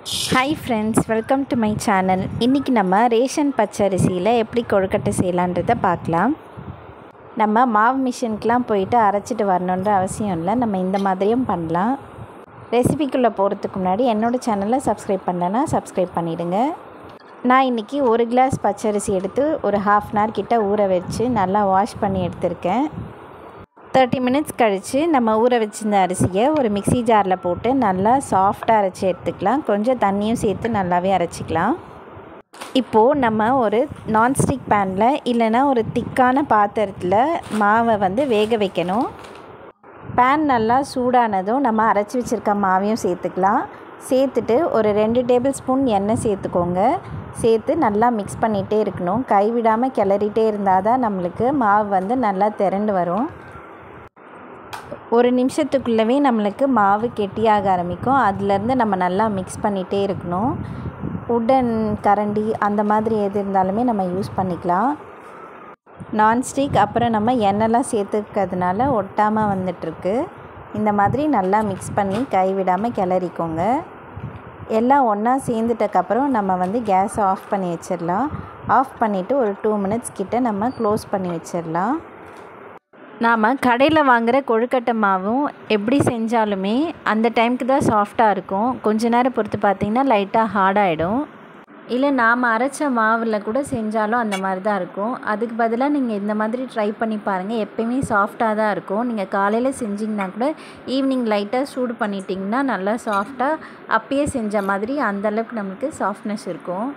hi friends welcome to my channel இன்றைக்கி நம்ம ration பச்சரிசியில் எப்படி கொழுக்கட்டை செய்யலான்றதை பார்க்கலாம் நம்ம மாவு மிஷினுக்கெலாம் போயிட்டு அரைச்சிட்டு வரணுன்ற அவசியம் இல்லை நம்ம இந்த மாதிரியும் பண்ணலாம் ரெசிபிக்குள்ளே போகிறதுக்கு முன்னாடி என்னோடய சேனலை சப்ஸ்கிரைப் பண்ணலன்னா சப்ஸ்கிரைப் பண்ணிவிடுங்க நான் இன்றைக்கி ஒரு கிளாஸ் பச்சரிசி எடுத்து ஒரு ஹாஃப் அன் ஹவர் கிட்ட ஊற வச்சு நல்லா வாஷ் பண்ணி எடுத்திருக்கேன் தேர்ட்டி மினிட்ஸ் கழித்து நம்ம ஊற வச்சிருந்த அரிசியை ஒரு மிக்ஸி ஜாரில் போட்டு நல்லா சாஃப்டாக அரைச்சி எடுத்துக்கலாம் கொஞ்சம் தண்ணியும் சேர்த்து நல்லாவே அரைச்சிக்கலாம் இப்போது நம்ம ஒரு நான்ஸ்டிக் பேனில் இல்லைன்னா ஒரு திக்கான பாத்திரத்தில் மாவை வந்து வேக வைக்கணும் பேன் நல்லா சூடானதும் நம்ம அரைச்சி வச்சுருக்க மாவையும் சேர்த்துக்கலாம் சேர்த்துட்டு ஒரு ரெண்டு டேபிள் ஸ்பூன் எண்ணெய் சேர்த்துக்கோங்க சேர்த்து நல்லா மிக்ஸ் பண்ணிகிட்டே இருக்கணும் கைவிடாமல் கிளறிட்டே இருந்தால் தான் நம்மளுக்கு மாவு வந்து நல்லா திரண்டு வரும் ஒரு நிமிஷத்துக்குள்ளவே நம்மளுக்கு மாவு கெட்டியாக ஆரம்பிக்கும் அதுலேருந்து நம்ம நல்லா மிக்ஸ் பண்ணிகிட்டே இருக்கணும் உடன் கரண்டி அந்த மாதிரி எது இருந்தாலுமே நம்ம யூஸ் பண்ணிக்கலாம் நான்ஸ்டிக் அப்புறம் நம்ம எண்ணெய்லாம் சேர்த்துக்கிறதுனால ஒட்டாமல் வந்துட்டுருக்கு இந்த மாதிரி நல்லா மிக்ஸ் பண்ணி கைவிடாமல் கிளறிக்கோங்க எல்லாம் ஒன்றா சேர்ந்துட்டக்கப்புறம் நம்ம வந்து கேஸை ஆஃப் பண்ணி வச்சிடலாம் ஆஃப் பண்ணிவிட்டு ஒரு டூ மினிட்ஸ் கிட்ட நம்ம க்ளோஸ் பண்ணி வச்சிடலாம் நாம் கடையில் வாங்குகிற கொழுக்கட்டை மாவும் எப்படி செஞ்சாலுமே அந்த டைமுக்கு தான் சாஃப்டாக இருக்கும் கொஞ்ச நேரம் பொறுத்து பார்த்திங்கன்னா லைட்டாக ஹார்டாகிடும் இல்லை நாம் அரைச்ச மாவில் கூட செஞ்சாலும் அந்த மாதிரி தான் இருக்கும் அதுக்கு பதிலாக நீங்கள் இந்த மாதிரி ட்ரை பண்ணி பாருங்கள் எப்பயுமே சாஃப்டாக தான் இருக்கும் நீங்கள் காலையில் செஞ்சிங்கன்னா கூட ஈவினிங் லைட்டாக சூடு பண்ணிட்டிங்கன்னா நல்லா சாஃப்டாக அப்பயே செஞ்ச மாதிரி அந்தளவுக்கு நம்மளுக்கு சாஃப்ட்னஸ் இருக்கும்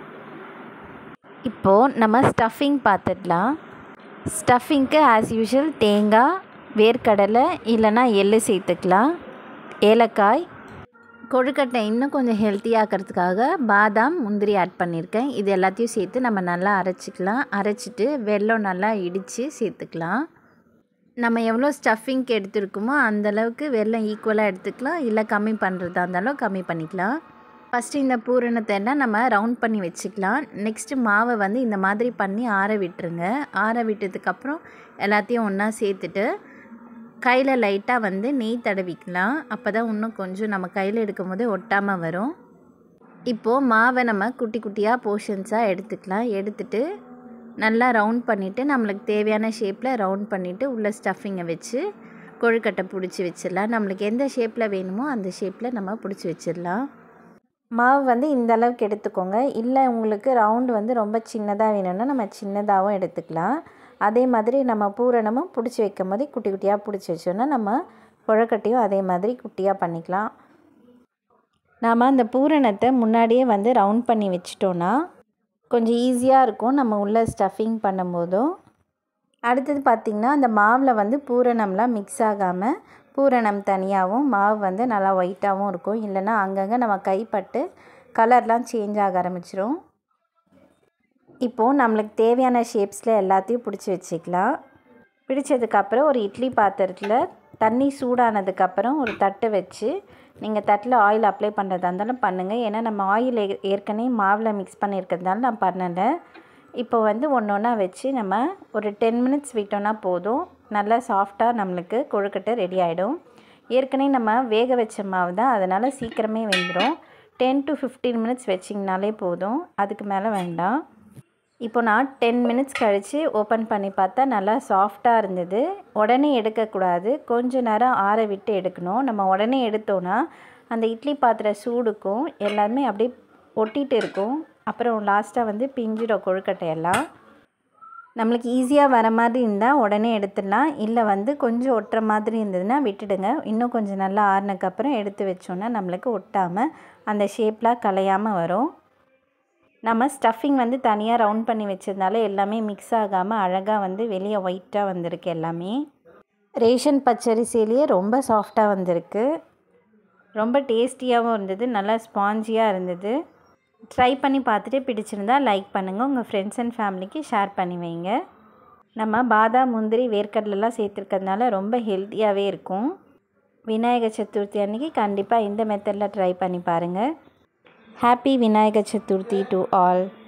இப்போது நம்ம ஸ்டஃபிங் பார்த்துடலாம் ஸ்டஃபிங்க்கு ஆஸ் யூஷுவல் தேங்காய் வேர்க்கடலை இல்லைன்னா எள்ளு சேர்த்துக்கலாம் ஏலக்காய் கொழுக்கட்டை இன்னும் கொஞ்சம் ஹெல்த்தியாக்கிறதுக்காக பாதாம் முந்திரி ஆட் பண்ணியிருக்கேன் இது எல்லாத்தையும் சேர்த்து நம்ம நல்லா அரைச்சிக்கலாம் அரைச்சிட்டு வெல்லம் நல்லா இடித்து சேர்த்துக்கலாம் நம்ம எவ்வளோ ஸ்டஃபிங்க்கு எடுத்துருக்கோமோ அந்தளவுக்கு வெல்லம் ஈக்குவலாக எடுத்துக்கலாம் இல்லை கம்மி பண்ணுறதா இருந்தாலும் கம்மி பண்ணிக்கலாம் ஃபஸ்ட்டு இந்த பூரணத்தை எல்லாம் நம்ம ரவுண்ட் பண்ணி வச்சுக்கலாம் நெக்ஸ்ட்டு மாவை வந்து இந்த மாதிரி பண்ணி ஆற விட்டுருங்க ஆற விட்டதுக்கப்புறம் எல்லாத்தையும் ஒன்றா சேர்த்துட்டு கையில் லைட்டாக வந்து நெய் தடவிக்கலாம் அப்போ தான் இன்னும் கொஞ்சம் நம்ம கையில் எடுக்கும் போதே ஒட்டாமல் வரும் இப்போது மாவை நம்ம குட்டி குட்டியாக போர்ஷன்ஸாக எடுத்துக்கலாம் எடுத்துட்டு நல்லா ரவுண்ட் பண்ணிவிட்டு நம்மளுக்கு தேவையான ஷேப்பில் ரவுண்ட் பண்ணிவிட்டு உள்ளே ஸ்டஃபிங்கை வச்சு கொழுக்கட்டை பிடிச்சி வச்சிடலாம் நம்மளுக்கு எந்த ஷேப்பில் வேணுமோ அந்த ஷேப்பில் நம்ம பிடிச்சி வச்சிடலாம் மாவு வந்து இந்த அளவுக்கு எடுத்துக்கோங்க இல்லை உங்களுக்கு ரவுண்டு வந்து ரொம்ப சின்னதாக வேணும்னா நம்ம சின்னதாகவும் எடுத்துக்கலாம் அதே மாதிரி நம்ம பூரணமும் பிடிச்சி வைக்கும் போது குட்டி குட்டியாக பிடிச்சி வச்சோன்னா நம்ம கொழக்கட்டையும் அதே மாதிரி குட்டியாக பண்ணிக்கலாம் நாம் அந்த பூரணத்தை முன்னாடியே வந்து ரவுண்ட் பண்ணி வச்சிட்டோன்னா கொஞ்சம் ஈஸியாக இருக்கும் நம்ம உள்ளே ஸ்டஃபிங் பண்ணும்போதும் அடுத்தது பார்த்திங்கன்னா அந்த மாவில் வந்து பூரணம்லாம் மிக்ஸ் ஆகாமல் பூரணம் தனியாகவும் மாவு வந்து நல்லா ஒயிட்டாகவும் இருக்கும் இல்லைன்னா அங்கங்கே நம்ம கைப்பட்டு கலர்லாம் சேஞ்ச் ஆக ஆரம்பிச்சிரும் இப்போது நம்மளுக்கு தேவையான ஷேப்ஸில் எல்லாத்தையும் பிடிச்சி வச்சுக்கலாம் பிடிச்சதுக்கப்புறம் ஒரு இட்லி பாத்திரத்தில் தண்ணி சூடானதுக்கப்புறம் ஒரு தட்டு வச்சு நீங்கள் தட்டில் ஆயில் அப்ளை பண்ணுறதா இருந்தாலும் பண்ணுங்கள் ஏன்னா நம்ம ஆயில் ஏற்கனவே மாவில் மிக்ஸ் பண்ணியிருக்கிறதுனால நான் பண்ணலை இப்போ வந்து ஒன்று ஒன்றா வச்சு நம்ம ஒரு டென் மினிட்ஸ் விட்டோன்னா போதும் நல்லா சாஃப்டாக நம்மளுக்கு கொழுக்கட்டை ரெடி ஆகிடும் ஏற்கனவே நம்ம வேக வச்ச மாவு தான் அதனால் சீக்கிரமே வெந்துடும் டென் டு ஃபிஃப்டீன் மினிட்ஸ் வச்சிங்கனாலே போதும் அதுக்கு மேலே வேண்டாம் இப்போ நான் டென் மினிட்ஸ் கழித்து ஓப்பன் பண்ணி பார்த்தா நல்லா சாஃப்டாக இருந்தது உடனே எடுக்கக்கூடாது கொஞ்ச நேரம் ஆற விட்டு எடுக்கணும் நம்ம உடனே எடுத்தோன்னா அந்த இட்லி பாத்திர சூடுக்கும் எல்லாருமே அப்படியே ஒட்டிகிட்டு இருக்கும் அப்புறம் லாஸ்ட்டாக வந்து பிஞ்சிடும் கொழுக்கட்டையெல்லாம் நம்மளுக்கு ஈஸியாக வர மாதிரி இருந்தால் உடனே எடுத்துடலாம் இல்லை வந்து கொஞ்சம் ஒட்டுற மாதிரி இருந்ததுன்னா விட்டுடுங்க இன்னும் கொஞ்சம் நல்லா ஆறுனக்கப்புறம் எடுத்து வச்சோன்னா நம்மளுக்கு ஒட்டாமல் அந்த ஷேப்லாம் கலையாமல் வரும் நம்ம ஸ்டஃபிங் வந்து தனியாக ரவுண்ட் பண்ணி வச்சதுனால எல்லாமே மிக்ஸ் ஆகாமல் அழகாக வந்து வெளியே ஒயிட்டாக வந்திருக்கு எல்லாமே ரேஷன் பச்சரிசிலேயே ரொம்ப சாஃப்டாக வந்திருக்கு ரொம்ப டேஸ்டியாகவும் இருந்தது நல்லா ஸ்பாஞ்சியாக இருந்தது ட்ரை பண்ணி பார்த்துட்டு பிடிச்சிருந்தா லைக் பண்ணுங்கள் உங்கள் ஃப்ரெண்ட்ஸ் அண்ட் ஃபேமிலிக்கு ஷேர் பண்ணி வைங்க நம்ம பாதாம் முந்திரி வேர்க்கடலெலாம் சேர்த்துருக்கிறதுனால ரொம்ப ஹெல்த்தியாகவே இருக்கும் விநாயகர் சதுர்த்தி அன்றைக்கி கண்டிப்பாக இந்த மெத்தடில் ட்ரை பண்ணி பாருங்கள் happy Vinayagar Chaturthi to all